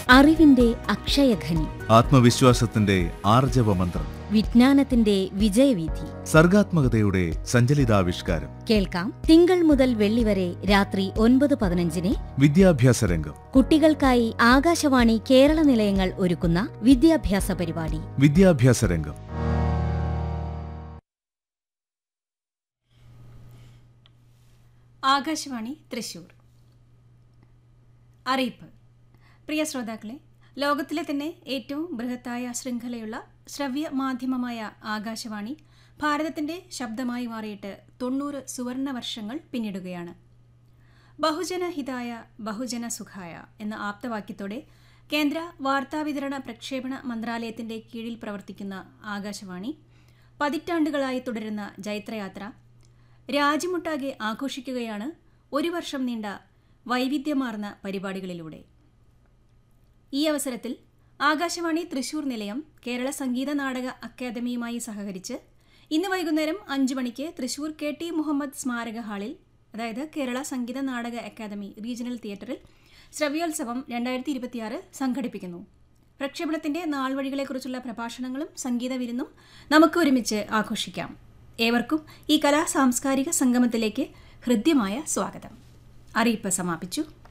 അറിവിന്റെ അക്ഷയഖനി ആത്മവിശ്വാസത്തിന്റെ ആർജവമന്ത്രം വിജ്ഞാനത്തിന്റെ വിജയവീഥി സർഗാത്മകതയുടെ സഞ്ചലിതാവിഷ്കാരം കേൾക്കാം തിങ്കൾ മുതൽ വെള്ളി വരെ രാത്രി ഒൻപത് പതിനഞ്ചിന് വിദ്യാഭ്യാസ രംഗം കുട്ടികൾക്കായി ആകാശവാണി കേരള നിലയങ്ങൾ ഒരുക്കുന്ന വിദ്യാഭ്യാസ പരിപാടി വിദ്യാഭ്യാസ രംഗം ആകാശവാണി തൃശൂർ അറിയിപ്പ് പ്രിയ ശ്രോതാക്കളെ ലോകത്തിലെ തന്നെ ഏറ്റവും ബൃഹത്തായ ശൃംഖലയുള്ള ശ്രവ്യ മാധ്യമമായ ആകാശവാണി ഭാരതത്തിന്റെ ശബ്ദമായി മാറിയിട്ട് തൊണ്ണൂറ് സുവർണ വർഷങ്ങൾ പിന്നിടുകയാണ് ബഹുജനഹിതായ ബഹുജന സുഖായ എന്ന ആപ്തവാക്യത്തോടെ കേന്ദ്ര വാർത്താവിതരണ പ്രക്ഷേപണ മന്ത്രാലയത്തിന്റെ കീഴിൽ പ്രവർത്തിക്കുന്ന ആകാശവാണി പതിറ്റാണ്ടുകളായി തുടരുന്ന ജൈത്രയാത്ര രാജ്യമൊട്ടാകെ ആഘോഷിക്കുകയാണ് ഒരു വർഷം നീണ്ട വൈവിധ്യമാർന്ന പരിപാടികളിലൂടെ ഈ അവസരത്തിൽ ആകാശവാണി തൃശൂർ നിലയം കേരള സംഗീത നാടക അക്കാദമിയുമായി സഹകരിച്ച് ഇന്ന് വൈകുന്നേരം അഞ്ചു മണിക്ക് തൃശൂർ കെ ടി മുഹമ്മദ് സ്മാരക ഹാളിൽ അതായത് കേരള സംഗീത നാടക അക്കാദമി റീജിയണൽ തിയേറ്ററിൽ ശ്രവ്യോത്സവം രണ്ടായിരത്തി ഇരുപത്തിയാറ് സംഘടിപ്പിക്കുന്നു പ്രക്ഷേപണത്തിന്റെ നാൾവഴികളെക്കുറിച്ചുള്ള പ്രഭാഷണങ്ങളും സംഗീത വിരുന്നും നമുക്ക് ഒരുമിച്ച് ആഘോഷിക്കാം ഏവർക്കും ഈ കലാ സാംസ്കാരിക സംഗമത്തിലേക്ക് ഹൃദ്യമായ സ്വാഗതം അറിയിപ്പ് സമാപിച്ചു